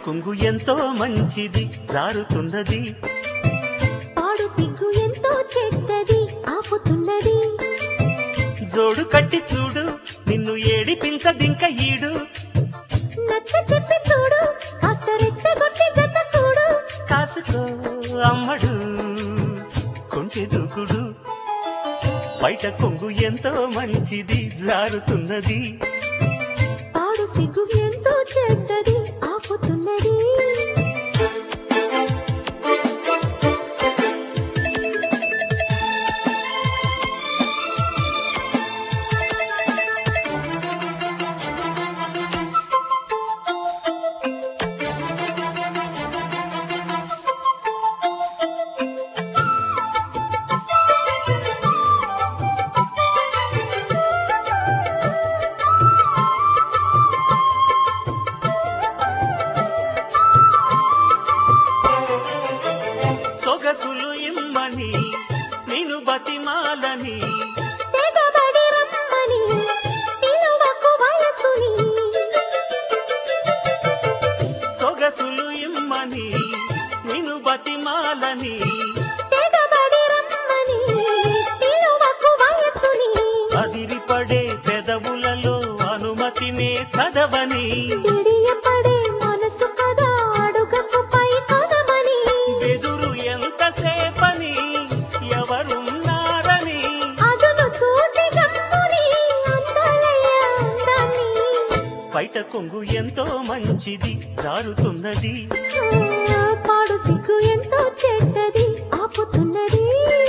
కొంగు ఎంతో మంచిది జారుతున్నది పాడు సిగ్గు ఎంతో చెడ్డది ఆపుతున్నది జోడు కట్టి చూడు నిన్ను ఏడిపించదింక ఈడు నచ్చ చెప్పి చూడు కాస్త రెచ్చగొట్టి జత కూడు కాసుకో అమ్మడు కొంటె దూకుడు బయట కొంగు ఎంతో మంచిది జారుతున్నది పాడు సిగ్గు ఎంతో చెడ్డది ఆపుతున్నది సొగసులు ఇమ్మని నేను బతిమాలని తెగబడి రమ్మని పిలువకు వయసుని సొగసులు ఇమ్మని నేను బతిమాలని తెగబడి రమ్మని పిలువకు వయసుని అదిరిపడే పెదవులలో అనుమతినే చదవని బిడియపడే మనసు కదా అడుగకు పై కదమని ఎదురు ఎంతసేపని ఎవరున్నారని అదును చూసి గమ్ముని అందలయ్య అందాన్ని బయట కొంగు ఎంతో మంచిది జారుతున్నది ఆ, పాడు సిగ్గు ఎంతో చెడ్డది ఆపుతున్నది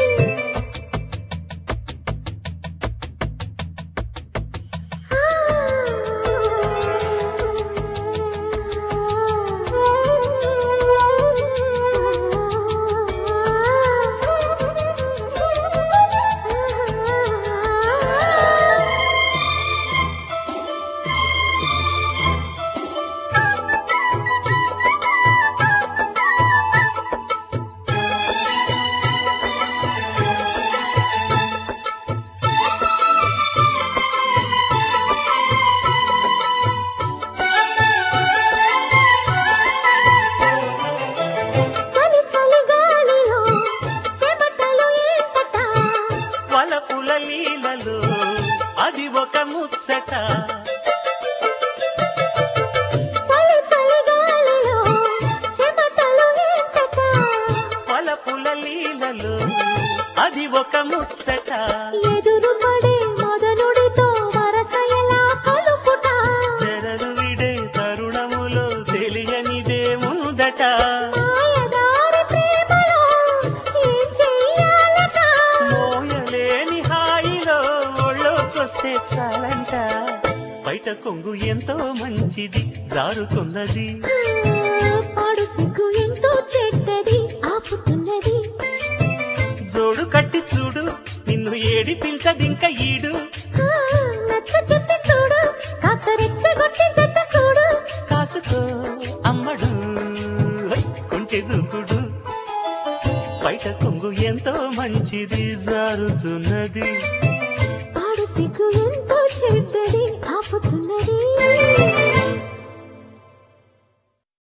చలి చలి గాలిలో చెమటలు ఏటట వలపుల లీలలో అది ఒక ముచ్చట చలి చలి గాలిలో చెమటలు ఏటట వలపుల లీలలో అది ఒక ముచ్చట ఎదురు పడే మొదనుడితో వరస ఎలా కలుపుట తెరలు విడే తరుణములో తెలియనిదే ముందట మాయదారి ప్రేమలో ఏం చెయ్యాలట మోయలేని హాయిలో ఒళ్ళోకొస్తే చాలంట బయట కొంగు ఎంతో మంచిది జారుతున్నది ఆ, పాడు సిగ్గు ఎంతో చెడ్డది ఆపుతున్నది జోడు కట్టి చూడు నిన్ను ఏడిపించదింక ఈడు ఆ, నచ్చ చెప్పి చూడు కాస్త రెచ్చగొట్టి జత కూడు కాసుకో అమ్మడు హై, కొంచె దూకుడు బయట కొంగు ఎంతో మంచిది జారుతున్నది